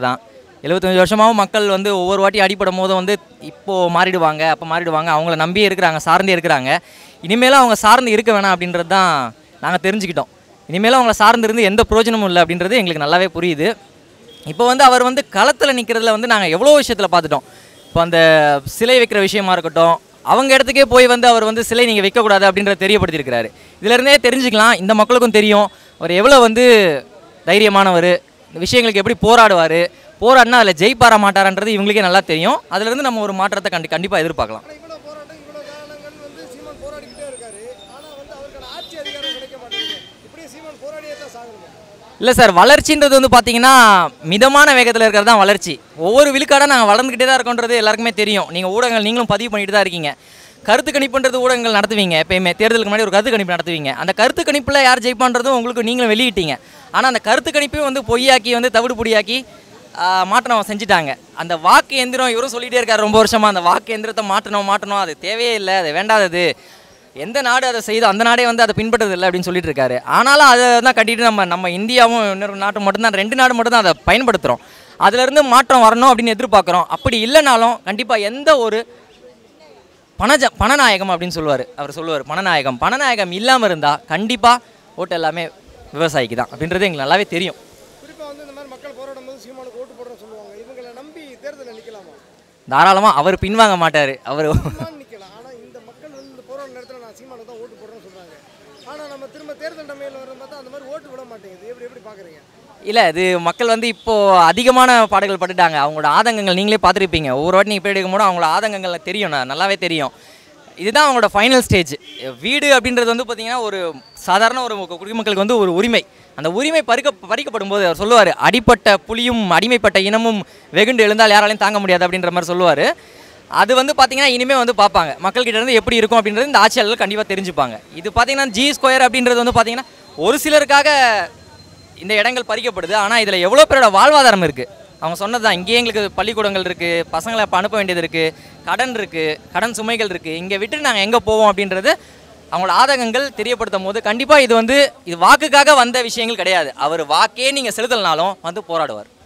தலைவர் தான் எழுபத்தஞ்சு வருஷமாகவும் மக்கள் வந்து ஒவ்வொரு வாட்டி அடிப்படும் போதும் வந்து இப்போது மாறிடுவாங்க அப்போ மாறிடுவாங்க அவங்கள நம்பியே இருக்கிறாங்க சார்ந்தே இருக்கிறாங்க இனிமேலும் அவங்க சார்ந்து இருக்க வேணாம் அப்படின்றது தான் நாங்கள் தெரிஞ்சுக்கிட்டோம் இனிமேலும் அவங்கள சார்ந்து இருந்து எந்த பிரயோஜனமும் இல்லை அப்படின்றது எங்களுக்கு நல்லாவே புரியுது இப்போ வந்து அவர் வந்து களத்தில் நிற்கிறதுல வந்து நாங்கள் எவ்வளோ விஷயத்தில் பார்த்துட்டோம் இப்போ அந்த சிலை வைக்கிற விஷயமா இருக்கட்டும் அவங்க இடத்துக்கே போய் வந்து அவர் வந்து சிலை நீங்கள் வைக்கக்கூடாது அப்படின்றத தெரியப்படுத்தியிருக்கிறாரு இதிலிருந்தே தெரிஞ்சுக்கலாம் இந்த மக்களுக்கும் தெரியும் அவர் எவ்வளோ வந்து தைரியமானவர் இந்த விஷயங்களுக்கு எப்படி போராடுவார் போராடினா அதில் ஜெயிப்பாரா மாட்டாரான்றது இவங்களுக்கே நல்லா தெரியும் அதுலேருந்து நம்ம ஒரு மாற்றத்தை கண்டி கண்டிப்பாக எதிர்பார்க்கலாம் ஆனால் இவ்வளோ போராட்டம் இவ்வளோ காலங்கள் வந்து சீமான் போராடிக்கிட்டே இருக்காரு ஆனால் வந்து அவருக்கான ஆட்சி அதிகாரம் கிடைக்க மாட்டேங்குது இப்படியே சீமான் போராடியே தான் சாகணுமா இல்லை சார் வளர்ச்சின்றது வந்து பார்த்தீங்கன்னா மிதமான வேகத்தில் இருக்கிறது தான் வளர்ச்சி ஒவ்வொரு விழுக்காடாக நாங்கள் வளர்ந்துக்கிட்டே தான் இருக்கோன்றது எல்லாருக்குமே தெரியும் நீங்கள் ஊடகங்கள் நீங்களும் பதிவு பண்ணிட்டு தான் இருக்கீங்க கருத்து கணிப்புன்றது ஊடகங்கள் நடத்துவீங்க எப்பயுமே தேர்தலுக்கு முன்னாடி ஒரு கருத்து கணிப்பு நடத்துவீங்க அந்த கருத்து கணிப்பில் யார் ஜெயிப்பான்றதும் உங்களுக்கு நீங்களும் வெளியிட்டீங்க ஆனால் அந்த கருத்து கணிப்பையும் வந்து பொய்யாக்கி வந்து தவிடு பொடியாக்கி ஆ, மாற்றம் செஞ்சுட்டாங்க அந்த வாக்கு எந்திரம் இவரும் சொல்லிகிட்டே இருக்காரு ரொம்ப வருஷமாக அந்த வாக்கு எந்திரத்தை மாற்றணும் மாற்றணும் அது தேவையே இல்லை அது வேண்டாதது எந்த நாடு அதை செய்தோ அந்த நாடே வந்து அதை பின்பற்றுறது இல்லை அப்படின்னு சொல்லிட்டு இருக்காரு ஆனாலும் அதை தான் கட்டிட்டு நம்ம நம்ம இந்தியாவும் இன்னொரு நாட்டு மட்டும்தான் ரெண்டு நாடு மட்டும்தான் அதை பயன்படுத்துகிறோம் அதுலேருந்து மாற்றம் வரணும் அப்படின்னு எதிர்பார்க்குறோம் அப்படி இல்லைனாலும் கண்டிப்பாக எந்த ஒரு பணஜ பணநாயகம் அப்படின்னு சொல்லுவார் அவர் சொல்லுவார் பணநாயகம் பணநாயகம் இல்லாமல் இருந்தால் கண்டிப்பாக ஓட்டு எல்லாமே விவசாயிக்கு தான் அப்படின்றது எங்களுக்கு நல்லாவே தெரியும் குறிப்பாக வந்து இந்த மாதிரி மக்கள் போராடும் போது சீமானுக்கு ஓட்டு போடுறோம்னு சொல்லுவாங்க இவங்களை நம்பி தேர்தலில் நிற்கலாமா தாராளமாக அவர் பின்வாங்க மாட்டார் அவர் சீமான் நிற்கலாம் ஆனால் இந்த மக்கள் வந்து இந்த போராட்ட நேரத்தில் நான் சீமானுக்கு தான் ஓட்டு போடுறேன்னு சொல்கிறாங்க ஆனால் நம்ம திரும்ப தேர்தல் டமையில் வர பார்த்தா அந்த மாதிரி ஓட்டு விட மாட்டேங்குது எப்படி எப்படி பார்க்குறீங்க இல்லை இது மக்கள் வந்து இப்போது அதிகமான பாடுகள் பட்டுட்டாங்க அவங்களோட ஆதங்கங்கள் நீங்களே பார்த்துருப்பீங்க ஒவ்வொரு வாட்டி நீங்கள் எடுக்கும் போது அவங்களோட ஆதங்கங்கள் தெரியும் நான் நல்லாவே தெரியும் இதுதான் அவங்களோட ஃபைனல் ஸ்டேஜ் வீடு அப்படின்றது வந்து பார்த்திங்கன்னா ஒரு சாதாரண ஒரு குடிமக்களுக்கு வந்து ஒரு உரிமை அந்த உரிமை பறிக்க பறிக்கப்படும் போது அவர் சொல்லுவார் அடிப்பட்ட புலியும் அடிமைப்பட்ட இனமும் வெகுண்டு எழுந்தால் யாராலையும் தாங்க முடியாது அப்படின்ற மாதிரி சொல்லுவார் அது வந்து பார்த்தீங்கன்னா இனிமேல் வந்து பார்ப்பாங்க மக்கள்கிட்ட இருந்து எப்படி இருக்கும் அப்படின்றது இந்த ஆட்சியாளர்கள் கண்டிப்பாக தெரிஞ்சுப்பாங்க இது பார்த்தீங்கன்னா ஜி ஸ்கொயர் அப்படின்றது வந்து பார்த்தீங்கன்னா ஒரு சிலருக்காக இந்த இடங்கள் பறிக்கப்படுது ஆனால் இதில் எவ்வளோ பேரோட வாழ்வாதாரம் இருக்குது அவங்க சொன்னது தான் இங்கேயே எங்களுக்கு பள்ளிக்கூடங்கள் இருக்குது பசங்களை இப்போ அனுப்ப வேண்டியது இருக்குது கடன் இருக்குது கடன் சுமைகள் இருக்குது இங்கே விட்டு நாங்கள் எங்கே போவோம் அப்படின்றது அவங்களோட ஆதங்கங்கள் தெரியப்படுத்தும் போது கண்டிப்பாக இது வந்து இது வாக்குக்காக வந்த விஷயங்கள் கிடையாது அவர் வாக்கே நீங்கள் செலுத்தலனாலும் வந்து போராடுவார்